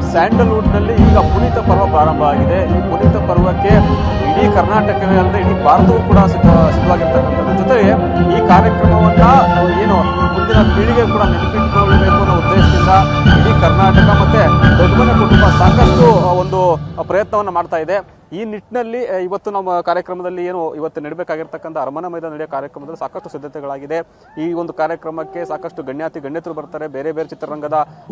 Sandalwood ನಲ್ಲಿ ಈಗ ಪುನೀತ ಪರ್ವ ಪ್ರಾರಂಭ ಆಗಿದೆ ಈ ಪುನೀತ ಪರ್ವಕ್ಕೆ ಇಡೀ ಕರ್ನಾಟಕವೇ ಅಲ್ಲದೆ ಇಡೀ ಭಾರತವೂ ಕೂಡ ಸಿದ್ಧ ಸಿದ್ಧವಾಗಿರ್ತಕ್ಕಂಥದ್ದು ಜೊತೆಗೆ ಈ ಕಾರ್ಯಕ್ರಮವನ್ನ ಏನು ಮುಂದಿನ ಪೀಳಿಗೆ ಕೂಡ ನೆನಪಿಟ್ಟುಕೊಳ್ಳಬೇಕು ಅನ್ನೋ ಉದ್ದೇಶದಿಂದ ಇಡೀ ಕರ್ನಾಟಕ ಮತ್ತೆ ದೊಡ್ಡಮನೆ ಕುಟುಂಬ ಸಾಕಷ್ಟು ಆ, ಒಂದು ಪ್ರಯತ್ನವನ್ನ ಮಾಡ್ತಾ ಇದೆ ಈ ನಿಟ್ಟಿನಲ್ಲಿ ಆ, ಇವತ್ತು ನಮ್ಮ ಕಾರ್ಯಕ್ರಮದಲ್ಲಿ ಏನು ಇವತ್ತು ನಡಬೇಕಾಗಿರ್ತಕ್ಕಂಥ ಅರಮನೆ ಮೈದಾನ ನಡೆಯೋ ಕಾರ್ಯಕ್ರಮದಲ್ಲಿ ಸಾಕಷ್ಟು ಸಿದ್ಧತೆಗಳಾಗಿದೆ ಈ ಒಂದು ಕಾರ್ಯಕ್ರಮಕ್ಕೆ ಸಾಕಷ್ಟು ಗಣ್ಯಾತಿ ಗಣ್ಯತರು ಬರ್ತಾರೆ ಬೇರೆ ಬೇರೆ ಚಿತ್ರರಂಗದ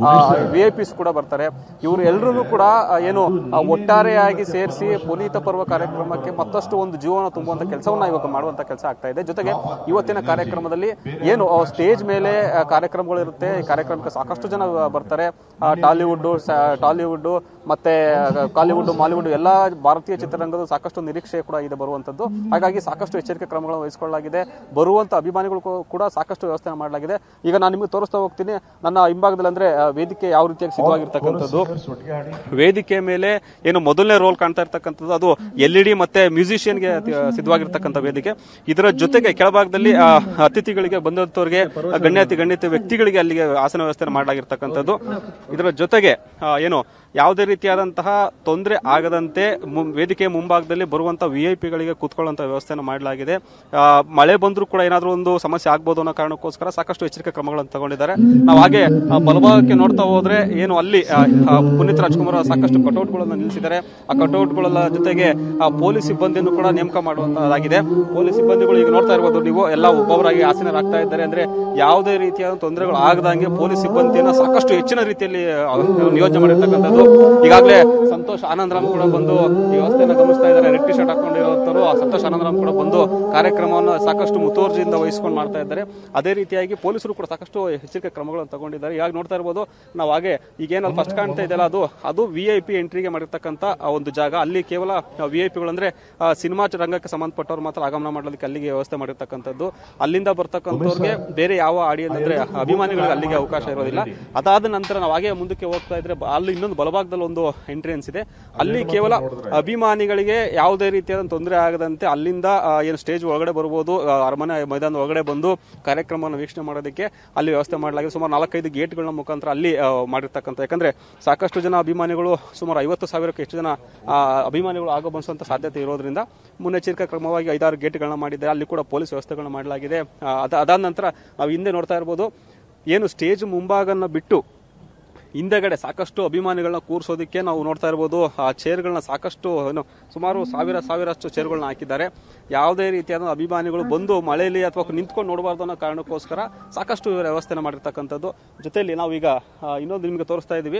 ವಿ ಐ ಪಿಸ್ ಕೂಡ ಬರ್ತಾರೆ ಇವರು ಎಲ್ಲರೂ ಕೂಡ ಆ, ಏನು ಆ, ಒಟ್ಟಾರೆಯಾಗಿ ಸೇರಿಸಿ ಪುನೀತ ಪರ್ವ ಕಾರ್ಯಕ್ರಮಕ್ಕೆ ಮತ್ತಷ್ಟು ಒಂದು ಜೀವನ ತುಂಬುವಂತ ಕೆಲಸವನ್ನ ಇವಾಗ ಮಾಡುವಂತ ಕೆಲಸ ಆಗ್ತಾ ಇದೆ ಜೊತೆಗೆ ಇವತ್ತಿನ ಕಾರ್ಯಕ್ರಮದಲ್ಲಿ ಏನು ಸ್ಟೇಜ್ ಮೇಲೆ ಆ, ಕಾರ್ಯಕ್ರಮಗಳು ಇರುತ್ತೆ ಈ ಕಾರ್ಯಕ್ರಮಕ್ಕೆ ಸಾಕಷ್ಟು ಜನ ಆ, ಬರ್ತಾರೆ ಆ, ಟಾಲಿವುಡ್ ಸ- ಟಾಲಿವುಡ್ ಮತ್ತೆ ಆ, ಕಾಲಿವುಡ್ ಮಾಲಿವುಡ್ ಎಲ್ಲಾ ಭಾರತೀಯ ಚಿತ್ರರಂಗದ ಸಾಕಷ್ಟು ನಿರೀಕ್ಷೆ ಕೂಡ ಇದೆ ಬರುವಂತದ್ದು ಹಾಗಾಗಿ ಸಾಕಷ್ಟು ಎಚ್ಚರಿಕೆ ಕ್ರಮಗಳನ್ನು ವಹಿಸಿಕೊಳ್ಳಲಾಗಿದೆ ಬರುವಂತ ಅಭಿಮಾನಿಗಳು ಕೂ- ಕೂಡ ಸಾಕಷ್ಟು ವ್ಯವಸ್ಥೆ ಮಾಡಲಾಗಿದೆ ಈಗ ನಾನು ನಿಮಗೆ ತೋರಿಸ್ತಾ ಹೋಗ್ತೀನಿ ನನ್ನ ಹಿಂಭಾಗದಲ್ಲಿ ಅಂದ್ರೆ ಆ, ವೇದಿಕೆ ಯಾವ ರೀತಿಯಾಗಿ ಸಿದ್ಧವಾಗಿರ್ತಕ್ಕಂಥದ್ದು ವೇದಿಕೆ ಮೇಲೆ ಏನು ಮೊದಲನೇ ರೋಲ್ ಕಾಣ್ತಾ ಇರ್ತಕ್ಕಂಥದ್ದು ಅದು ಎಲ್ ಇ ಡಿ ಮತ್ತೆ ಮ್ಯೂಸಿಷಿಯನ್ಗೆ ಸಿದ್ಧವಾಗಿರ್ತಕ್ಕಂಥ ವೇದಿಕೆ ಇದರ ಜೊತೆಗೆ ಕೆಳಭಾಗದಲ್ಲಿ ಆ, ಅತಿಥಿಗಳಿಗೆ ಬಂದಂತವರಿಗೆ ಆ, ಗಣ್ಯಾತಿ ಗಣ್ಯತಿ ವ್ಯಕ್ತಿಗಳಿಗೆ ಅಲ್ಲಿಗೆ ಆಸನ ವ್ಯವಸ್ಥೆ ಮಾಡಲಾಗಿರ್ತಕ್ಕಂಥದ್ದು ಇದರ ಜೊತೆಗೆ ಆ, ಏನು ಯಾವುದೇ ರೀತಿಯಾದಂತಹ ತೊಂದರೆ ಆಗದಂತೆ ಮು- ವೇದಿಕೆಯ ಮುಂಭಾಗದಲ್ಲಿ ಬರುವಂತ ವಿ ಐ ಪಿಗಳಿಗೆ ಕೂತ್ಕೊಳ್ಳುವಂತ ವ್ಯವಸ್ಥೆಯನ್ನು ಮಾಡಲಾಗಿದೆ ಆ, ಮಳೆ ಬಂದರೂ ಕೂಡ ಏನಾದರೂ ಒಂದು ಸಮಸ್ಯೆ ಆಗ್ಬೋದು ಅನ್ನೋ ಕಾರಣಕ್ಕೋಸ್ಕರ ಸಾಕಷ್ಟು ಎಚ್ಚರಿಕೆ ಕ್ರಮಗಳನ್ನು ತಗೊಂಡಿದ್ದಾರೆ ನಾವು ಹಾಗೆ ಆ, ಬಲಭಾಗಕ್ಕೆ ನೋಡ್ತಾ ಹೋದ್ರೆ ಏನು ಅಲ್ಲಿ ಆ, ಆ, ಪುನೀತ್ ರಾಜ್ಕುಮಾರ್ ಸಾಕಷ್ಟು ಕಟೌಟ್ಗಳನ್ನು ನಿಲ್ಲಿಸಿದ್ದಾರೆ ಆ ಕಟೌಟ್ಗಳ ಜೊತೆಗೆ ಆ ಪೊಲೀಸ್ ಸಿಬ್ಬಂದಿಯನ್ನು ಕೂಡ ನೇಮಕ ಮಾಡುವಂತಹದ್ದಾಗಿದೆ ಪೊಲೀಸ್ ಸಿಬ್ಬಂದಿಗಳು ಈಗ ನೋಡ್ತಾ ಇರ್ಬೋದು ನೀವು ಎಲ್ಲ ಒಬ್ಬೊಬ್ಬರಾಗಿ ಆಸೀನರಾಗ್ತಾ ಇದ್ದಾರೆ ಅಂದ್ರೆ ಯಾವುದೇ ರೀತಿಯಾದ ತೊಂದರೆಗಳು ಆಗದಂಗೆ ಪೊಲೀಸ್ ಸಿಬ್ಬಂದಿಯನ್ನು ಸಾಕಷ್ಟು ಹೆಚ್ಚಿನ ರೀತಿಯಲ್ಲಿ ಆ, ನಿಯೋಜನೆ ಮಾಡಿರ್ತಕ್ಕಂಥದ್ದು ಈಗಾಗಲೇ ಸಂತೋಷ್ ಆನಂದರಾಮ್ ಕೂಡ ಬಂದು ಈ ವ್ಯವಸ್ಥೆಯನ್ನು ಗಮನಿಸ್ತಾ ಇದ್ದಾರೆ ರೆಡ್ ಟಿ ಶರ್ಟ್ ಹಾಕೊಂಡಿರುವಂತರು ಆ ಸಂತೋಷ್ ಆನಂದರಾಮ್ ಕೂಡ ಬಂದು ಕಾರ್ಯಕ್ರಮವನ್ನು ಸಾಕಷ್ಟು ಮುತುವರ್ಜಿಯಿಂದ ವಹಿಸ್ಕೊಂಡು ಮಾಡ್ತಾ ಇದ್ದಾರೆ ಅದೇ ರೀತಿಯಾಗಿ ಪೊಲೀಸರು ಕೂಡ ಸಾಕಷ್ಟು ಎಚ್ಚರಿಕೆ ಕ್ರಮಗಳನ್ನು ತಗೊಂಡಿದ್ದಾರೆ ಈಗ ನೋಡ್ತಾ ಇರ್ಬೋದು ನಾವು ಹಾಗೆ ಈಗ ಏನಲ್ಲಿ ಫಸ್ಟ್ ಕಾಣ್ತಾ ಇದೆಯಲ್ಲ ಅದು ಅದು ವಿ ಐ ಪಿ ಎಂಟ್ರಿಗೆ ಮಾಡಿರ್ತಕ್ಕಂಥ ಆ ಒಂದು ಜಾಗ ಅಲ್ಲಿ ಕೇವಲ ವಿ ಐ ಪಿಗಳು ಅಂದ್ರೆ ಆ, ಸಿನಿಮಾ ರಂಗಕ್ಕೆ ಸಂಬಂಧಪಟ್ಟವ್ರು ಮಾತ್ರ ಆಗಮನ ಮಾಡಲಿಕ್ಕೆ ಅಲ್ಲಿಗೆ ವ್ಯವಸ್ಥೆ ಮಾಡಿರ್ತಕ್ಕಂಥದ್ದು ಅಲ್ಲಿಂದ ಬರ್ತಕ್ಕಂಥವ್ರಿಗೆ ಬೇರೆ ಯಾವ ಆಡಿಯನ್ಸ್ ಅಂದ್ರೆ ಅಭಿಮಾನಿಗಳಿಗೆ ಅಲ್ಲಿಗೆ ಅವಕಾಶ ಇರೋದಿಲ್ಲ ಅದಾದ ನಂತರ ನಾವು ಹಾಗೆ ಮುಂದಕ್ಕೆ ಹೋಗ್ತಾ ಇದ್ರೆ ಬ- ಅಲ್ಲಿ ಇನ್ನೊಂದು ಬಲಭಾಗದಲ್ಲಿ ಒಂದು ಎಂಟ್ರೆನ್ಸ್ ಇದೆ ಅಲ್ಲಿ ಕೇವಲ ಅಭಿಮಾನಿಗಳಿಗೆ ಯಾವುದೇ ರೀತಿಯಾದ ತೊಂದರೆ ಆಗದಂತೆ ಅಲ್ಲಿಂದ ಆ, ಏನು ಸ್ಟೇಜ್ ಒಳಗಡೆ ಬರ್ಬೋದು ಆ, ಅರಮನೆ ಮೈದಾನದ ಒಳಗಡೆ ಬಂದು ಕಾರ್ಯಕ್ರಮವನ್ನು ವೀಕ್ಷಣೆ ಮಾಡೋದಕ್ಕೆ ಅಲ್ಲಿ ವ್ಯವಸ್ಥೆ ಮಾಡಲಾಗಿದೆ ಸುಮಾರು ನಾಲ್ಕೈದು ಗೇಟ್ಗಳ ಮುಖಾಂತರ ಅಲ್ಲಿ ಆ, ಮಾಡಿರ್ತಕ್ಕಂಥ ಯಾಕಂದ್ರೆ ಸಾಕಷ್ಟು ಜನ ಅಭಿಮಾನಿಗಳು ಸುಮಾರು ಐವತ್ತು ಸಾವಿರಕ್ಕೆ ಎಷ್ಟು ಜನ ಆ, ಅಭಿಮಾನಿಗಳು ಆಗಮಿಸುವಂತ ಸಾಧ್ಯತೆ ಇರೋದ್ರಿಂದ ಮುನ್ನೆಚ್ಚರಿಕಾ ಕ್ರಮವಾಗಿ ಐದಾರು ಗೇಟ್ಗಳನ್ನ ಮಾಡಿದ್ದಾರೆ ಅಲ್ಲಿ ಕೂಡ ಪೊಲೀಸ್ ವ್ಯವಸ್ಥೆಗಳನ್ನ ಮಾಡಲಾಗಿದೆ ಆ, ಅದ- ಅದಾದ ನಂತರ ನಾವು ಹಿಂದೆ ನೋಡ್ತಾ ಇರ್ಬೋದು ಏನು ಸ್ಟೇಜ್ ಮುಂಭಾಗನ ಬಿಟ್ಟು ಹಿಂದೆಗಡೆ ಸಾಕಷ್ಟು ಅಭಿಮಾನಿಗಳನ್ನ ಕೂರಿಸೋದಕ್ಕೆ ನಾವು ನೋಡ್ತಾ ಇರ್ಬೋದು ಆ ಚೇರ್ಗಳನ್ನ ಸಾಕಷ್ಟು ಏನು ಸುಮಾರು ಸಾವಿರ ಸಾವಿರಷ್ಟು ಚೇರ್ಗಳನ್ನ ಹಾಕಿದ್ದಾರೆ ಯಾವುದೇ ರೀತಿಯಾದ ಅಭಿಮಾನಿಗಳು ಬಂದು ಮಳೆಯಲ್ಲಿ ಅಥವಾ ನಿಂತ್ಕೊಂಡು ನೋಡಬಾರ್ದು ಅನ್ನೋ ಕಾರಣಕ್ಕೋಸ್ಕರ ಸಾಕಷ್ಟು ವ್ಯವಸ್ಥೆನ ಮಾಡಿರ್ತಕ್ಕಂಥದ್ದು ಜೊತೆಯಲ್ಲಿ ನಾವೀಗ ಆ, ಇನ್ನೊಂದು ನಿಮಗೆ ತೋರಿಸ್ತಾ ಇದ್ದೀವಿ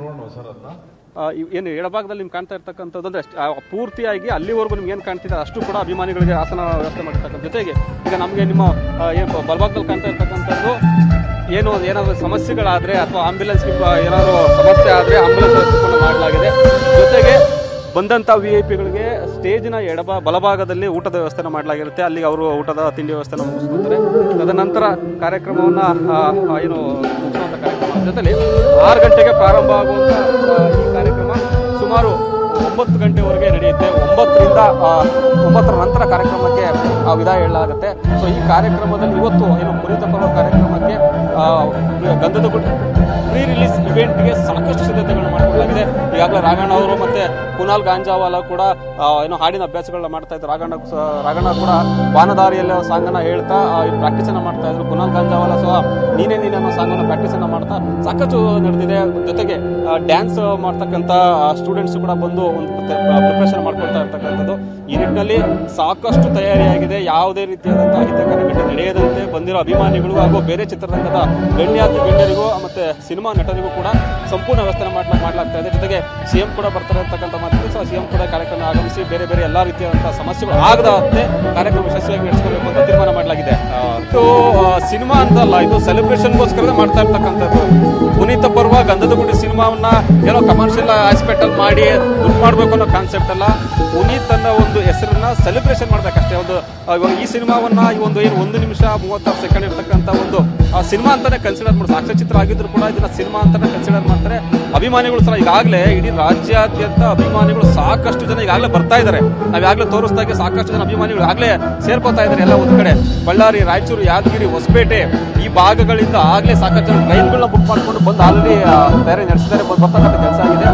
ಆ, ಇವ್- ಏನು ಎಡಭಾಗದಲ್ಲಿ ನಿಮ್ಗೆ ಕಾಣ್ತಾ ಇರ್ತಕ್ಕಂಥದ್ದು ಅಂದ್ರೆ ಅಷ್ಟ್- ಆ, ಪೂರ್ತಿಯಾಗಿ ಅಲ್ಲಿವರೆಗೂ ನಿಮ್ಗೆ ಏನು ಕಾಣ್ತಿದೆ ಅಷ್ಟು ಕೂಡ ಅಭಿಮಾನಿಗಳಿಗೆ ಆಸನ ವ್ಯವಸ್ಥೆ ಮಾಡಿರ್ತಕ್ಕಂಥ ಜೊತೆಗೆ ಈಗ ನಮಗೆ ನಿಮ್ಮ ಆ, ಏನು ಬಲಭಾಗದಲ್ಲಿ ಕಾಣ್ತಾ ಇರ್ತಕ್ಕಂಥದ್ದು ಏನು ಏನಾದರೂ ಸಮಸ್ಯೆಗಳಾದ್ರೆ ಅಥವಾ ಆಂಬ್ಯುಲೆನ್ಸ್ ಏನಾದರೂ ಸಮಸ್ಯೆ ಆದ್ರೆ ಆಂಬ್ಯುಲೆನ್ಸ್ ವ್ಯವಸ್ಥೆ ಕೂಡ ಮಾಡಲಾಗಿದೆ ಜೊತೆಗೆ ಬಂದಂತ ವಿ ಐ ಪಿಗಳಿಗೆ ಸ್ಟೇಜಿನ ಎಡಭಾ ಬಲಭಾಗದಲ್ಲಿ ಊಟದ ವ್ಯವಸ್ಥೆನ ಮಾಡಲಾಗಿರುತ್ತೆ ಅಲ್ಲಿ ಅವರು ಊಟದ ತಿಂಡಿ ವ್ಯವಸ್ಥೆನ ಮುಗಿಸ್ಕೊತಾರೆ ತದನಂತರ ಕಾರ್ಯಕ್ರಮವನ್ನ ಆ, ಆ, ಏನು ಮುಗಿಸುವಂತ ಕಾರ್ಯಕ್ರಮ ಜೊತೆಲಿ ಆರು ಗಂಟೆಗೆ ಪ್ರಾರಂಭ ಆಗುವಂತ ಆ, ಈ ಕಾರ್ಯಕ್ರಮ ಸುಮಾರು ಒಂಬತ್ತು ಗಂಟೆವರೆಗೆ ನಡೆಯುತ್ತೆ ಒಂಬತ್ತರಿಂದ ಆ, ಒಂಬತ್ತರ ನಂತರ ಕಾರ್ಯಕ್ರಮಕ್ಕೆ ಆ, ವಿದಾಯ ಹೇಳಲಾಗುತ್ತೆ ಸೊ ಈ ಕಾರ್ಯಕ್ರಮದಲ್ಲಿ ಇವತ್ತು ಏನು ಪುನೀತ ಪರ್ವ ಕಾರ್ಯಕ್ರಮಕ್ಕೆ ಆ, ಗಂಧದ ಗುಡ್ಡ ಪ್ರೀ ರಿಲೀಸ್ ಇವೆಂಟ್ಗೆ ಸಾಕಷ್ಟು ಸಿದ್ಧತೆಗಳನ್ನು ಮಾಡಿಕೊಳ್ಳಲಾಗಿದೆ ಈಗಾಗಲೇ ರಾಘಣ್ಣ ಅವರು ಮತ್ತೆ ಕುನಾಲ್ ಗಾಂಜಾವಾಲ ಕೂಡ ಆ, ಏನೋ ಹಾಡಿನ ಅಭ್ಯಾಸಗಳನ್ನ ಮಾಡ್ತಾ ಇದ್ರು ರಾಘಣ್ಣ ಸ- ರಾಘಣ್ಣ ಕೂಡ ಬಾನದಾರಿಯಲ್ಲಿ ಸಾಂಗ್ ಅನ್ನ ಹೇಳ್ತಾ ಪ್ರಾಕ್ಟೀಸ್ ಅನ್ನ ಮಾಡ್ತಾ ಇದ್ರು ಕುನಾಲ್ ಗಾಂಜಾವಾಲ ಸಹ ನೀನೇ ನೀನೆ ಅನ್ನೋ ಸಾಂಗ್ ಅನ್ನ ಪ್ರಾಕ್ಟೀಸ್ ಅನ್ನ ಮಾಡ್ತಾ ಸಾಕಷ್ಟು ನಡೆದಿದೆ ಜೊತೆಗೆ ಡ್ಯಾನ್ಸ್ ಮಾಡ್ತಕ್ಕಂತ ಸ್ಟೂಡೆಂಟ್ಸ್ ಕೂಡ ಬಂದು ಒಂದು ಪ್ರಿಪರೇಷನ್ ಮಾಡ್ಕೊಳ್ತಾ ಇರ್ತಕ್ಕಂಥದ್ದು ಈ ನಿಟ್ಟಿನಲ್ಲಿ ಸಾಕಷ್ಟು ತಯಾರಿಯಾಗಿದೆ ಯಾವುದೇ ರೀತಿಯಾದಂತಹ ಹಿತಕರ ಘಟನೆ ನಡೆಯದಂತೆ ಬಂದಿರೋ ಅಭಿಮಾನಿಗಳು ಹಾಗೂ ಬೇರೆ ಚಿತ್ರರಂಗದ ಗಣ್ಯಾತಿ ಗಣ್ಯರಿಗೂ ಮತ್ತೆ ಸಿನಿಮಾ ನಟರಿಗೂ ಕೂಡ ಸಂಪೂರ್ಣ ವ್ಯವಸ್ಥೆ ಮಾಡ್ಲಾ ಮಾಡಲಾಗ್ತಾ ಇದೆ ಜೊತೆಗೆ ಸಿಎಂ ಕೂಡ ಬರ್ತಾರೆ ಅಂತಕ್ಕಂಥ ಮಾತಿದೆ ಸೊ ಸಿಎಂ ಕೂಡ ಕಾರ್ಯಕ್ರಮ ಆಗಮಿಸಿ ಬೇರೆ ಬೇರೆ ಎಲ್ಲಾ ರೀತಿಯಾದಂತಹ ಸಮಸ್ಯೆಗಳು ಆಗದಂತೆ ಕಾರ್ಯಕ್ರಮ ಯಶಸ್ವಿಯಾಗಿ ನಡೆಸ್ಕೋಬೇಕು ಅಂತ ತೀರ್ಮಾನ ಮಾಡಲಾಗಿದೆ ಆ, ಇದು ಸಿನಿಮಾ ಅಂತಲ್ಲ ಇದು ಸೆಲೆಬ್ರೇಷನ್ಗೋಸ್ಕರ ಮಾಡ್ತಾ ಇರ್ತಕ್ಕಂಥದ್ದು ಪುನೀತ ಪರ್ವ ಗಂಧದ ಗುಡಿ ಸಿನಿಮಾವನ್ನ ಏನೋ ಕಮರ್ಷಿಯಲ್ ಆಸ್ಪೆಕ್ಟ್ ಅಲ್ಲಿ ಮಾಡಿ ದುಡ್ಡು ಮಾಡಬೇಕು ಅನ್ನೋ ಕಾನ್ಸೆಪ್ಟ್ ಅಲ್ಲ ಪುನೀತ್ ಅನ್ನೋ ಒಂದು ಹೆಸರನ್ನ ಸೆಲೆಬ್ರೇಷನ್ ಮಾಡ್ಬೇಕಷ್ಟೇ ಒಂದು ಆ, ಇವಾಗ ಈ ಸಿನಿಮಾವನ್ನ ಈ ಒಂದು ಏನು ಒಂದು ನಿಮಿಷ ಮೂವತ್ತಾರು ಸೆಕೆಂಡ್ ಇರ್ತಕ್ಕಂಥ ಒಂದು ಆ ಸಿನಿಮಾ ಅಂತಾನೆ ಕನ್ಸಿಡರ್ ಮಾಡಿ ಸಾಕ್ಷ್ಯಚಿತ್ರ ಆಗಿದ್ರು ಕೂಡ ಇದನ್ನ ಸಿನಿಮಾ ಅಂತಾನೆ ಕನ್ಸಿಡರ್ ಮಾಡ್ತಾರೆ ಅಭಿಮಾನಿಗಳು ಸಹ ಈಗಾಗಲೇ ಇಡೀ ರಾಜ್ಯಾದ್ಯಂತ ಅಭಿಮಾನಿಗಳು ಸಾಕಷ್ಟು ಜನ ಈಗಾಗಲೇ ಬರ್ತಾ ಇದ್ದಾರೆ ನಾವ್ ಈಗಾಗಲೇ ತೋರಿಸ್ದಾಗೆ ಸಾಕಷ್ಟು ಜನ ಅಭಿಮಾನಿಗಳು ಆಗ್ಲೇ ಸೇರ್ಕೋತಾ ಇದ್ದಾರೆ ಎಲ್ಲ ಒಂದು ಕಡೆ ಬಳ್ಳಾರಿ ರಾಯಚೂರು ಯಾದಗಿರಿ ಹೊಸಪೇಟೆ ಈ ಭಾಗಗಳಿಂದ ಆಗ್ಲೇ ಸಾಕಷ್ಟು ಜನ ಟ್ರೈನ್ಗಳನ್ನ ಬುಕ್ ಮಾಡ್ಕೊಂಡು ಬಂದು ಆಲ್ರೆಡಿ ತಯಾರಿ ನಡೆಸಿದ್ದಾರೆ ಬಂದ್- ಬರ್ತಕ್ಕಂಥ ಕೆಲಸ ಆಗಿದೆ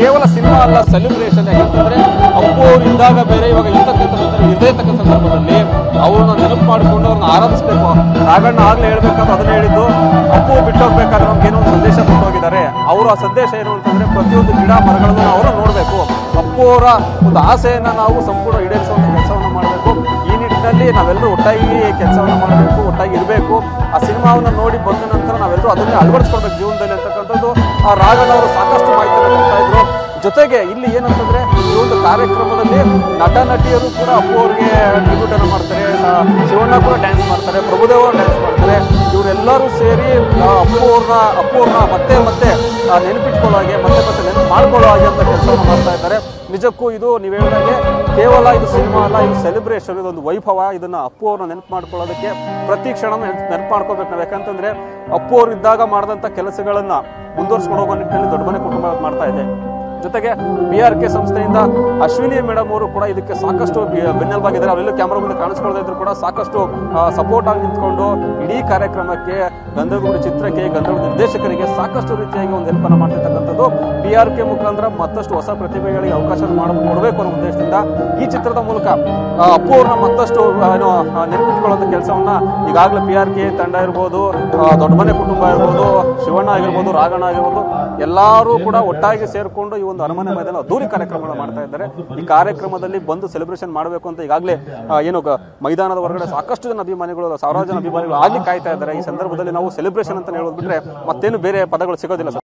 ಕೇವಲ ಸಿನಿಮಾ ಅಲ್ಲ ಸೆಲೆಬ್ರೇಷನ್ ಯಾಕಂತಂದ್ರೆ ಅಪ್ಪು ಅವ್ರು ಇದ್ದಾಗ ಬೇರೆ ಇವಾಗ ಇರ್ತಕ್ಕಂಥ ಸಂದರ್ಭ ಇರದೇ ಇರ್ತಕ್ಕಂಥ ಸಂದರ್ಭದಲ್ಲಿ ಅವ್ರನ್ನ ನೆನಪು ಮಾಡಿಕೊಂಡು ಅವ್ರನ್ನ ಆರಾಧಿಸ್ಬೇಕು ನಾಗಣ್ಣ ಆಗ್ಲೇ ಹೇಳ್ಬೇಕಾದ್ರೆ ಅದನ್ನ ಹೇಳಿದ್ದು ಅಪ್ಪು ಬಿಟ್ಟೋಗ್ಬೇಕಾದ್ರೆ ನಮ್ಗೆ ಏನೋ ಒಂದು ಸಂದೇಶ ಕೊಟ್ಟು ಹೋಗಿದ್ದಾರೆ ಅವರ ಸಂದೇಶ ಏನು ಅಂತಂದ್ರೆ ಪ್ರತಿಯೊಂದು ಗಿಡ ಮರಗಳನ್ನು ನಾವು ನೋಡಬೇಕು ಅಪ್ಪು ಅವರ ಒಂದು ಆಸೆಯನ್ನ ನಾವು ಸಂಪೂರ್ಣ ಈಡೇರಿಸುವಂತ ಕೆಲಸವನ್ನ ಮಾಡಬೇಕು ಈ ನಿಟ್ಟಿನಲ್ಲಿ ನಾವೆಲ್ಲರೂ ಒಟ್ಟಾಗಿ ಕೆಲಸವನ್ನ ಮಾಡಬೇಕು ಒಟ್ಟಾಗಿ ಇರಬೇಕು ಆ ಸಿನಿಮಾವನ್ನ ನೋಡಿ ಬಂದ ನಂತರ ನಾವೆಲ್ಲರೂ ಅದನ್ನೇ ಅಳವಡಿಸ್ಕೊಳ್ಬೇಕು ಜೀವನದಲ್ಲಿ ಅಂತಕ್ಕಂಥದ್ದು ಆ ರಾಘಣ್ಣ ಅವರು ಸಾಕಷ್ಟು ಮಾಹಿತಿಯನ್ನು ಕೊಡ್ತಾ ಇದ್ರು ಜೊತೆಗೆ ಇಲ್ಲಿ ಏನಂತಂದ್ರೆ ಈ ಒಂದು ಕಾರ್ಯಕ್ರಮದಲ್ಲಿ ನಟ ನಟಿಯರು ಕೂಡ ಅಪ್ಪು ಅವರಿಗೆ ಟ್ರಿಬ್ಯೂಟ್ ಅನ್ನು ಮಾಡ್ತಾರೆ ಆ, ಶಿವಣ್ಣ ಕೂಡ ಡ್ಯಾನ್ಸ್ ಮಾಡ್ತಾರೆ ಪ್ರಭುದೇವ ಡ್ಯಾನ್ಸ್ ಮಾಡ್ತಾರೆ ಇವರೆಲ್ಲರೂ ಸೇರಿ ಆ, ಅಪ್ಪು ಅವ್ರನ್ನ ಅಪ್ಪು ಅವ್ರನ್ನ ಮತ್ತೆ ಮತ್ತೆ ಆ, ನೆನಪಿಟ್ಕೊಳ್ಳೋ ಹಾಗೆ ಮತ್ತೆ ಮತ್ತೆ ನೆನಪು ಮಾಡ್ಕೊಳ್ಳೋ ಹಾಗೆ ಅಂತ ಕೆಲಸವನ್ನು ಮಾಡ್ತಾ ಇದ್ದಾರೆ ನಿಜಕ್ಕೂ ಇದು ನೀವು ಹೇಳಿದಾಗೆ ಕೇವಲ ಇದು ಸಿನಿಮಾ ಅಲ್ಲ ಇದು ಸೆಲೆಬ್ರೇಷನ್ ಇದೊಂದು ವೈಭವ ಇದನ್ನ ಅಪ್ಪು ಅವ್ರನ್ನ ನೆನಪು ಮಾಡ್ಕೊಳ್ಳೋದಕ್ಕೆ ಪ್ರತಿ ಕ್ಷಣ ನೆನಪು ಮಾಡ್ಕೋಬೇಕು ನಾವು ಯಾಕಂತಂದ್ರೆ ಅಪ್ಪು ಅವ್ರು ಇದ್ದಾಗ ಮಾಡಿದಂಥ ಕೆಲಸಗಳನ್ನ ಮುಂದುವರ್ಸ್ಕೊಂಡು ಹೋಗೋ ನಿಟ್ಟಿನಲ್ಲಿ ದೊಡ್ಡ ಮನೆ ಕುಟುಂಬ ಮಾಡ್ತಾ ಇದೆ ಜೊತೆಗೆ ಬಿ ಆರ್ ಕೆ ಸಂಸ್ಥೆಯಿಂದ ಅಶ್ವಿನಿ ಮೇಡಮ್ ಅವರು ಕೂಡ ಇದಕ್ಕೆ ಸಾಕಷ್ಟು ಬೆ- ಬೆನ್ನೆಲುಬಾಗಿದ್ದಾರೆ ಅವರೆಲ್ಲೂ ಕ್ಯಾಮ್ರಾ ಮುಂದೆ ಕಾಣಿಸ್ಕೊಳ್ತಾ ಇದ್ರು ಕೂಡ ಸಾಕಷ್ಟು ಸಪೋರ್ಟ್ ಆಗಿ ನಿಂತ್ಕೊಂಡು ಇಡೀ ಕಾರ್ಯಕ್ರಮಕ್ಕೆ ಗಂಧರ್ವಗುಡಿ ಚಿತ್ರಕ್ಕೆ ಗಂಧರ್ವ ನಿರ್ದೇಶಕರಿಗೆ ಸಾಕಷ್ಟು ರೀತಿಯಾಗಿ ಒಂದು ಹೆಲ್ಪನ್ನು ಮಾಡ್ತಿರ್ತಕ್ಕಂಥದ್ದು ಬಿ ಆರ್ ಕೆ ಮುಖಾಂತರ ಮತ್ತಷ್ಟು ಹೊಸ ಪ್ರತಿಭೆಗಳಿಗೆ ಅವಕಾಶ ಮಾಡ ಕೊಡಬೇಕು ಅನ್ನೋ ಉದ್ದೇಶದಿಂದ ಈ ಚಿತ್ರದ ಮೂಲಕ ಆ, ಅಪ್ಪು ಅವ್ರನ್ನ ಮತ್ತಷ್ಟು ಆ, ಏನು ಆ, ನೆನಪಿಟ್ಕೊಳ್ಳೋಂಥ ಕೆಲಸವನ್ನ ಈಗಾಗಲೇ ಪಿ ಆರ್ ಕೆ ತಂಡ ಇರ್ಬೋದು ಆ, ದೊಡ್ಡ ಮನೆ ಕುಟುಂಬ ಇರ್ಬೋದು ಶಿವಣ್ಣ ಆಗಿರ್ಬೋದು ರಾಘಣ್ಣ ಆಗಿರ್ಬೋದು ಎಲ್ಲರೂ ಕೂಡ ಒಟ್ಟಾಗಿ ಸೇರ್ಕೊಂಡು ಈ ಒಂದು ಅರಮನೆ ಮೈದಾನ ಅದ್ದೂರಿ ಕಾರ್ಯಕ್ರಮಗಳನ್ನ ಮಾಡ್ತಾ ಇದ್ದಾರೆ ಈ ಕಾರ್ಯಕ್ರಮದಲ್ಲಿ ಬಂದು ಸೆಲೆಬ್ರೇಷನ್ ಮಾಡಬೇಕು ಅಂತ ಈಗಾಗಲೇ ಆ, ಏನು ಗ- ಮೈದಾನದ ಹೊರಗಡೆ ಸಾಕಷ್ಟು ಜನ ಅಭಿಮಾನಿಗಳು ಸಾವಿರಾರು ಜನ ಅಭಿಮಾನಿಗಳು ಆಗ್ಲಿ ಕಾಯ್ತಾ ಇದ್ದಾರೆ ಈ ಸಂದರ್ಭದಲ್ಲಿ ನಾವು ಸೆಲೆಬ್ರೇಷನ್ ಅಂತ ಹೇಳೋದು ಬಿಟ್ರೆ ಮತ್ತೇನು ಬೇರೆ ಪದಗಳು ಸಿಗೋದಿಲ್ಲ ಸರ್